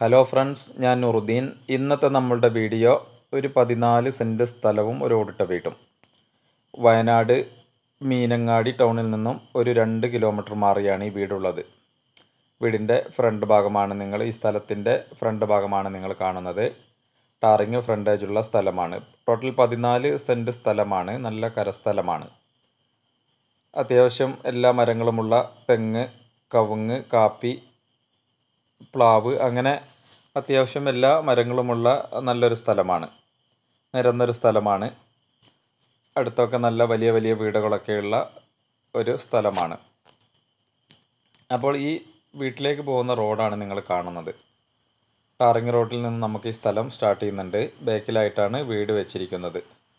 hello friends ഞാൻ നുറുദ്ദീൻ ഇന്നത്തെ നമ്മളുടെ വീഡിയോ ഒരു പതിനാല് സെൻറ്റ് സ്ഥലവും ഒരു ഓടിട്ട വീടും വയനാട് മീനങ്ങാടി ടൗണിൽ നിന്നും ഒരു രണ്ട് കിലോമീറ്റർ മാറിയാണ് ഈ വീടുള്ളത് വീടിൻ്റെ ഫ്രണ്ട് ഭാഗമാണ് നിങ്ങൾ ഈ സ്ഥലത്തിൻ്റെ ഫ്രണ്ട് ഭാഗമാണ് നിങ്ങൾ കാണുന്നത് ടാറിങ് ഫ്രണ്ടേജുള്ള സ്ഥലമാണ് ടോട്ടൽ പതിനാല് സെൻറ്റ് സ്ഥലമാണ് നല്ല കരസ്ഥലമാണ് അത്യാവശ്യം എല്ലാ മരങ്ങളുമുള്ള തെങ്ങ് കവുങ്ങ് കാപ്പി പ്ലാവ് അങ്ങനെ അത്യാവശ്യം എല്ലാ മരങ്ങളുമുള്ള നല്ലൊരു സ്ഥലമാണ് നിരന്നൊരു സ്ഥലമാണ് അടുത്തൊക്കെ നല്ല വലിയ വലിയ വീടുകളൊക്കെയുള്ള ഒരു സ്ഥലമാണ് അപ്പോൾ ഈ വീട്ടിലേക്ക് പോകുന്ന റോഡാണ് നിങ്ങൾ കാണുന്നത് ടാറിങ് റോഡിൽ നിന്ന് നമുക്ക് ഈ സ്ഥലം സ്റ്റാർട്ട് ചെയ്യുന്നുണ്ട് ബാക്കിലായിട്ടാണ് വീട് വെച്ചിരിക്കുന്നത്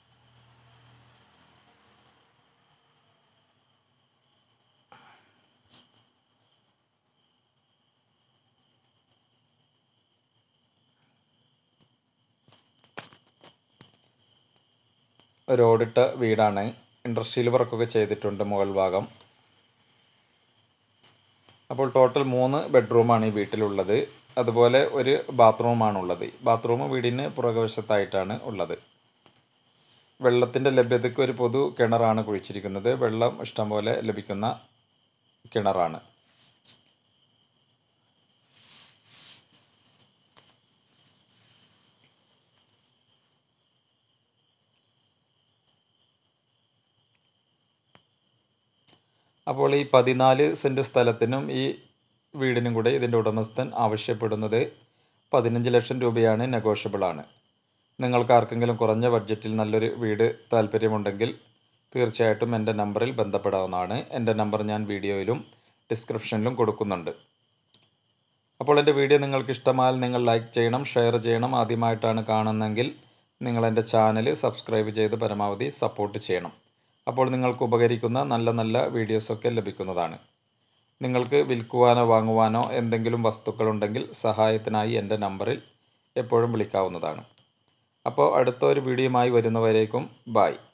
ഒരു ഓടിട്ട വീടാണ് ഇൻഡസ്ട്രിയൽ വർക്കൊക്കെ ചെയ്തിട്ടുണ്ട് മുകൾ ഭാഗം അപ്പോൾ ടോട്ടൽ മൂന്ന് ബെഡ്റൂമാണ് ഈ വീട്ടിലുള്ളത് അതുപോലെ ഒരു ബാത്റൂമാണുള്ളത് ബാത്റൂം വീടിന് പുറകുവശത്തായിട്ടാണ് ഉള്ളത് വെള്ളത്തിൻ്റെ ലഭ്യതയ്ക്ക് ഒരു പൊതു കിണറാണ് കുഴിച്ചിരിക്കുന്നത് വെള്ളം ഇഷ്ടംപോലെ ലഭിക്കുന്ന കിണറാണ് അപ്പോൾ ഈ പതിനാല് സെൻറ്റ് സ്ഥലത്തിനും ഈ വീടിനും കൂടെ ഇതിൻ്റെ ഉടമസ്ഥൻ ആവശ്യപ്പെടുന്നത് പതിനഞ്ച് ലക്ഷം രൂപയാണ് നെഗോഷ്യബിൾ ആണ് നിങ്ങൾക്ക് ആർക്കെങ്കിലും കുറഞ്ഞ ബഡ്ജറ്റിൽ നല്ലൊരു വീട് താല്പര്യമുണ്ടെങ്കിൽ തീർച്ചയായിട്ടും എൻ്റെ നമ്പറിൽ ബന്ധപ്പെടാവുന്നതാണ് എൻ്റെ നമ്പർ ഞാൻ വീഡിയോയിലും ഡിസ്ക്രിപ്ഷനിലും കൊടുക്കുന്നുണ്ട് അപ്പോൾ എൻ്റെ വീഡിയോ നിങ്ങൾക്ക് ഇഷ്ടമായാൽ നിങ്ങൾ ലൈക്ക് ചെയ്യണം ഷെയർ ചെയ്യണം ആദ്യമായിട്ടാണ് കാണുന്നതെങ്കിൽ നിങ്ങൾ എൻ്റെ ചാനൽ സബ്സ്ക്രൈബ് ചെയ്ത് പരമാവധി സപ്പോർട്ട് ചെയ്യണം അപ്പോൾ നിങ്ങൾക്ക് ഉപകരിക്കുന്ന നല്ല നല്ല വീഡിയോസൊക്കെ ലഭിക്കുന്നതാണ് നിങ്ങൾക്ക് വിൽക്കുവാനോ വാങ്ങുവാനോ എന്തെങ്കിലും വസ്തുക്കളുണ്ടെങ്കിൽ സഹായത്തിനായി എൻ്റെ നമ്പറിൽ എപ്പോഴും വിളിക്കാവുന്നതാണ് അപ്പോൾ അടുത്ത ഒരു വീഡിയോയുമായി വരുന്നവരേക്കും ബായ്